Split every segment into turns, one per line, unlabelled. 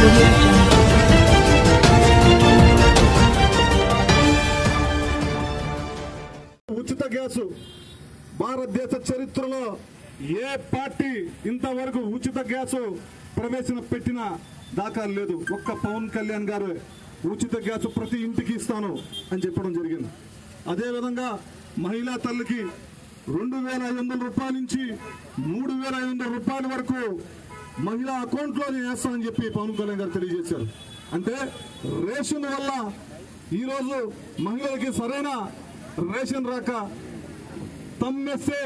audio jungle.
ఉచిత gas భారతదేశ చరిత్రలో ఏ పార్టీ ఇంతవరకు ఉచిత గ్యాసు ప్రవేశన పెట్టిన దాఖలు లేదు ఒక్క పవన్ కళ్యాణ్ గారు ఉచిత గ్యాసు ప్రతి ఇంటికి ఇస్తాను అని చెప్పడం జరిగింది అదేవిధంగా మహిళా తల్లికి రెండు వేల ఐదు వందల రూపాయల నుంచి మూడు వేల ఐదు వందల రూపాయల వరకు మహిళా అకౌంట్లో వేస్తామని చెప్పి పవన్ కళ్యాణ్ గారు తెలియజేశారు అంటే రేషన్ వల్ల ఈరోజు మహిళలకి సరైన రేషన్ రాక తమ్మేస్తే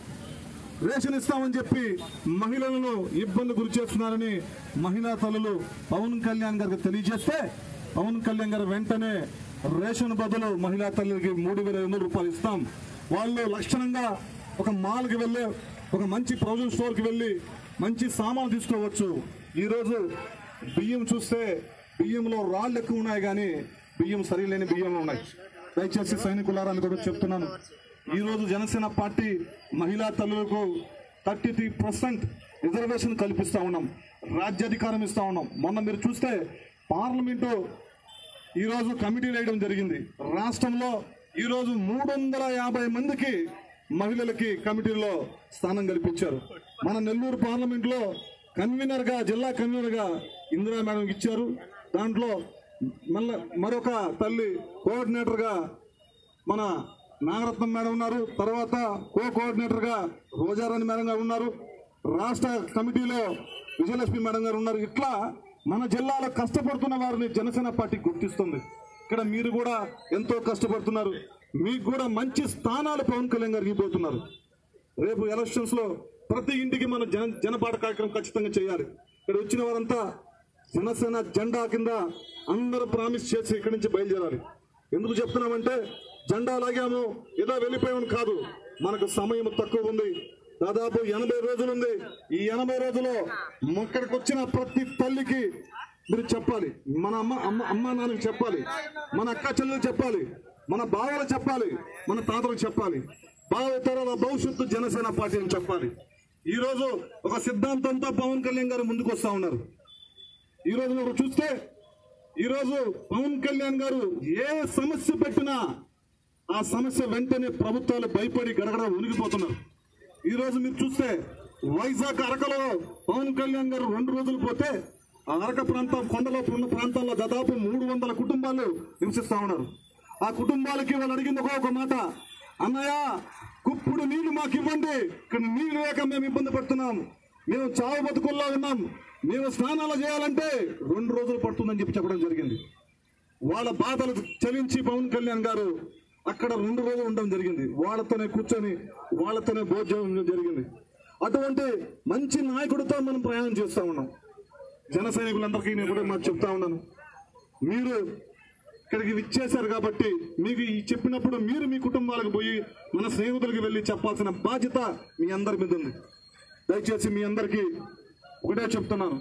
రేషన్ ఇస్తామని చెప్పి మహిళలను ఇబ్బంది గురి చేస్తున్నారని మహిళా తల్లులు పవన్ కళ్యాణ్ గారికి తెలియజేస్తే పవన్ కళ్యాణ్ గారు వెంటనే రేషన్ బదులు మహిళా తల్లులకి మూడు వేల ఐదు వందల రూపాయలు ఇస్తాం వాళ్ళు లక్షణంగా ఒక మాల్కి వెళ్ళి ఒక మంచి ప్రొవిజన్ స్టోర్కి వెళ్ళి మంచి సామాన్లు తీసుకోవచ్చు ఈరోజు బియ్యం చూస్తే బియ్యంలో రాళ్ళు ఎక్కువ ఉన్నాయి కానీ బియ్యం సరిలేని బియ్యం ఉన్నాయి దయచేసి సైనికులారని కూడా చెప్తున్నాను ఈ రోజు జనసేన పార్టీ మహిళా తల్లులకు థర్టీ త్రీ పర్సెంట్ రిజర్వేషన్ కల్పిస్తా ఉన్నాం రాజ్యాధికారం ఇస్తా ఉన్నాం మొన్న మీరు చూస్తే పార్లమెంటు ఈ రోజు కమిటీ వేయడం జరిగింది రాష్ట్రంలో ఈ రోజు మూడు వందల యాభై మందికి మహిళలకి కమిటీలో స్థానం కల్పించారు మన నెల్లూరు పార్లమెంట్ లో కన్వీనర్ గా జిల్లా కన్వీనర్ గా ఇందిరా మేడం ఇచ్చారు దాంట్లో మళ్ళీ మరొక తల్లి కోఆర్డినేటర్ గా మన నాగరత్నం మేడం ఉన్నారు తర్వాత కో కోఆర్డినేటర్ గా రోజారాణి మేడం గారు ఉన్నారు రాష్ట్ర కమిటీలో విజయలక్ష్మి మేడం గారు ఉన్నారు ఇట్లా మన జిల్లాలో కష్టపడుతున్న వారిని జనసేన పార్టీ గుర్తిస్తుంది ఇక్కడ మీరు కూడా ఎంతో కష్టపడుతున్నారు మీకు కూడా మంచి స్థానాలు పవన్ కళ్యాణ్ గారు ఇవ్వబోతున్నారు రేపు ఎలక్షన్స్ లో ప్రతి ఇంటికి మన జన జనపాట కార్యక్రమం ఖచ్చితంగా చేయాలి ఇక్కడ వచ్చిన వారంతా జనసేన జెండా కింద అందరూ ప్రామిస్ చేసి ఇక్కడి నుంచి బయలుదేరాలి ఎందుకు చెప్తున్నామంటే జెండా లాగాము ఏదో వెళ్ళిపోయామని కాదు మనకు సమయం తక్కువ ఉంది దాదాపు ఎనభై రోజులు ఉంది ఈ ఎనభై రోజుల్లో ఇక్కడికి వచ్చిన ప్రతి తల్లికి మీరు చెప్పాలి మన అమ్మ అమ్మ అమ్మ నాన్నకి చెప్పాలి మన అక్క చెల్లెలు చెప్పాలి మన బావలు చెప్పాలి మన తాతలకు చెప్పాలి భావితరాల భవిష్యత్తు జనసేన పార్టీ అని చెప్పాలి ఈ రోజు ఒక సిద్ధాంతంతో పవన్ కళ్యాణ్ గారు ముందుకు వస్తా ఉన్నారు ఈ రోజు మీరు చూస్తే ఈ రోజు పవన్ కళ్యాణ్ గారు ఏ సమస్య పెట్టినా ఆ సమస్య వెంటనే ప్రభుత్వాలు భయపడి గడగడ ఉనిగిపోతున్నారు ఈ రోజు మీరు చూస్తే వైజాగ్ అరకలో పవన్ కళ్యాణ్ గారు రెండు రోజులు పోతే ఆ అరక ప్రాంతం కొండలో ఉన్న ప్రాంతాల్లో దాదాపు మూడు వందల కుటుంబాలు నివసిస్తా ఉన్నారు ఆ కుటుంబాలకి వాళ్ళు అడిగింది ఒక ఒక మాట అన్నయ్య కుప్పుడు నీళ్లు మాకు ఇవ్వండి ఇక్కడ నీళ్లు లేక మేము ఇబ్బంది పడుతున్నాం మేము చావు బతుకుల్లో ఉన్నాం మేము స్నానాలు చేయాలంటే రెండు రోజులు పడుతుందని చెప్పి చెప్పడం జరిగింది వాళ్ళ బాధలు చలించి పవన్ కళ్యాణ్ గారు అక్కడ రెండు రోజులు ఉండడం జరిగింది వాళ్ళతోనే కూర్చొని వాళ్ళతోనే భోజనం జరిగింది అటువంటి మంచి నాయకుడితో మనం ప్రయాణం చేస్తా ఉన్నాం జన సైనికులందరికీ నేను కూడా మాకు చెప్తా ఉన్నాను మీరు ఇక్కడికి విచ్చేశారు కాబట్టి మీకు ఈ చెప్పినప్పుడు మీరు మీ కుటుంబాలకు పోయి మన స్నేహితులకు వెళ్ళి చెప్పాల్సిన బాధ్యత మీ అందరి మీద ఉంది దయచేసి మీ అందరికీ ఒకటే చెప్తున్నాను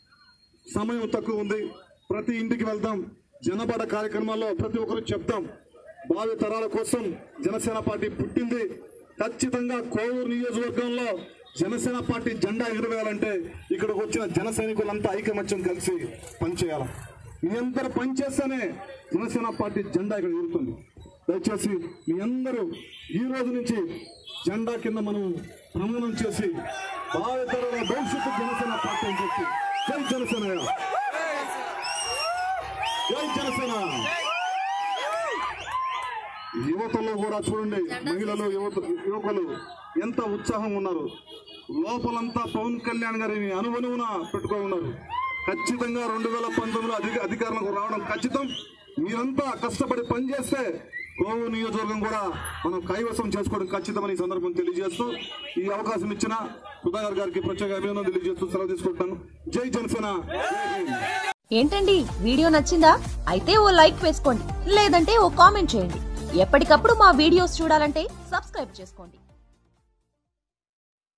సమయం తక్కువ ఉంది ప్రతి ఇంటికి వెళ్దాం జనపద కార్యక్రమాల్లో ప్రతి ఒక్కరు చెప్తాం భావి తరాల కోసం జనసేన పార్టీ పుట్టింది ఖచ్చితంగా కోవూరు నియోజకవర్గంలో జనసేన పార్టీ జెండా ఎగురవేయాలంటే ఇక్కడికి వచ్చిన జన సైనికులంతా ఐకమత్యం కలిసి పనిచేయాలి మీ అందరు పనిచేస్తేనే జనసేన పార్టీ జెండా ఇక్కడ ఎగురుతుంది దయచేసి మీ అందరూ ఈ రోజు నుంచి జెండా కింద మనం ప్రమాణం చేసి భావితరాల భవిష్యత్తు జనసేన పార్టీ అని చెప్పి జై జనసేన జై జనసేన యువతలో కూడా చూడండి మహిళలు యువత యువకులు ఎంత ఉత్సాహం ఉన్నారు లోపలంతా పవన్ కళ్యాణ్ గారిని అనువనువున పెట్టుకొని ఉన్నారు ఖచ్చితంగా రెండు వేల పంతొమ్మిదిలో అధిక అధికారంలోకి రావడం ఖచ్చితం మీరంతా కష్టపడి పనిచేస్తే కోవు నియోజకవర్గం కూడా మనం కైవసం చేసుకోవడం ఖచ్చితమని ఈ సందర్భం తెలియజేస్తూ ఈ అవకాశం ఇచ్చిన సుధాకర్ గారికి ప్రత్యేక అభినందన తెలియజేస్తూ సెలవు తీసుకుంటాను జై జనసేన జై హింద్
ఏంటండి వీడియో నచ్చిందా అయితే ఓ లైక్ వేసుకోండి లేదంటే ఓ కామెంట్ చేయండి ఎప్పటికప్పుడు మా వీడియోస్ చూడాలంటే సబ్స్క్రైబ్ చేసుకోండి